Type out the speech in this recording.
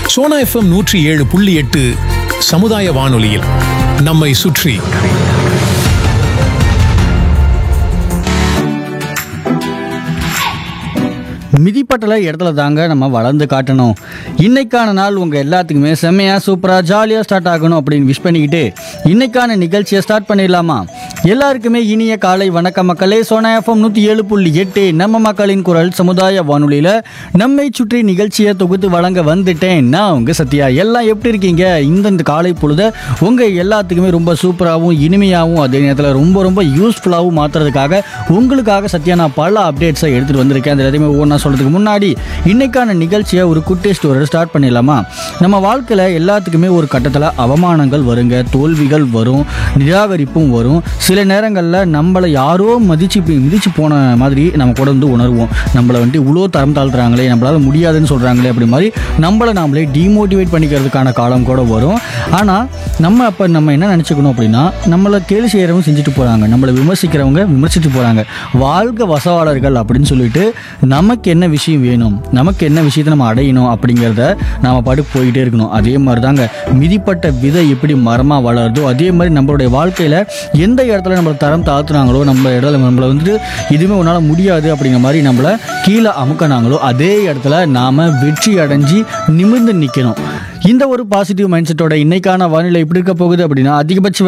Sona FM நூற்றி ஏழு புள்ளி எட்டு சமுதாய வானொலியில் நம்மை சுற்றி மிதிப்பட்டல இடத்துல தாங்க நம்ம வளர்ந்து காட்டணும் இன்னைக்கான நாள் உங்கள் எல்லாத்துக்குமே செம்மையாக சூப்பராக ஜாலியாக ஸ்டார்ட் ஆகணும் அப்படின்னு விஷ் பண்ணிக்கிட்டு இன்னைக்கான நிகழ்ச்சியை ஸ்டார்ட் பண்ணிடலாமா எல்லாருக்குமே இனிய காலை வணக்க மக்களே சோனா எஃப்எம் நூற்றி ஏழு புள்ளி எட்டு நம்ம மக்களின் குரல் சமுதாய வானொலியில் நம்மை சுற்றி நிகழ்ச்சியை தொகுத்து வழங்க வந்துட்டேன் நான் உங்கள் சத்யா எல்லாம் எப்படி இருக்கீங்க இந்த இந்த காலை பொழுத உங்கள் எல்லாத்துக்குமே ரொம்ப சூப்பராகவும் இனிமையாகவும் அதே நேரத்தில் ரொம்ப ரொம்ப யூஸ்ஃபுல்லாகவும் மாற்றுறதுக்காக உங்களுக்காக சத்யா நான் பல அப்டேட்ஸை எடுத்துகிட்டு வந்திருக்கேன் அந்த எல்லாத்தையுமே ஒவ்வொன்றா சொல்கிறதுக்கு முன்னாடி இன்னைக்கான நிகழ்ச்சியை ஒரு குட்டி ஸ்டோரி ஸ்டார்ட் பண்ணிடலாமா நம்ம வாழ்க்கையில் எல்லாத்துக்குமே ஒரு கட்டத்தில் அவமானங்கள் வருங்க தோல்விகள் வரும் நிராகரிப்பும் வரும் சில நேரங்களில் நம்மளை யாரோ மதிச்சு மிதிச்சு போன மாதிரி நம்ம கூட வந்து உணர்வோம் நம்மளை வந்துட்டு இவ்வளோ தரம் தாழ்த்துறாங்களே நம்மளால முடியாதுன்னு சொல்கிறாங்களே அப்படி மாதிரி நம்மளை நாமளே டிமோட்டிவேட் பண்ணிக்கிறதுக்கான காலம் கூட வரும் ஆனால் நம்ம அப்போ நம்ம என்ன நினச்சிக்கணும் அப்படின்னா நம்மளை கேலி செய்கிறவங்க செஞ்சுட்டு போகிறாங்க நம்மளை விமர்சிக்கிறவங்க விமர்சித்து போகிறாங்க வாழ்க வசவாளர்கள் அப்படின்னு சொல்லிட்டு நமக்கு என்ன விஷயம் வேணும் நமக்கு என்ன விஷயத்தை நம்ம அடையணும் அப்படிங்கிறத நாம பாட்டு போயிட்டே இருக்கணும் அதே மாதிரி தாங்க மிதிப்பட்ட விதை எப்படி மரமாக வளருதோ அதே மாதிரி நம்மளுடைய வாழ்க்கையில் எந்த இடத்துல நம்மளை தரம் தாழ்த்துனாங்களோ நம்ம இடத்துல நம்மளை வந்துட்டு இதுவுமே உன்னால் முடியாது அப்படிங்கிற மாதிரி நம்மளை கீழே அமுக்கினாங்களோ அதே இடத்துல நாம் வெற்றி அடைஞ்சு நிமிர்ந்து நிற்கணும் இந்த ஒரு பாசிட்டிவ் மைண்ட் செட்டோட இன்னைக்கான வானிலை எப்படி இருக்க போகுது அப்படின்னா அதிகபட்ச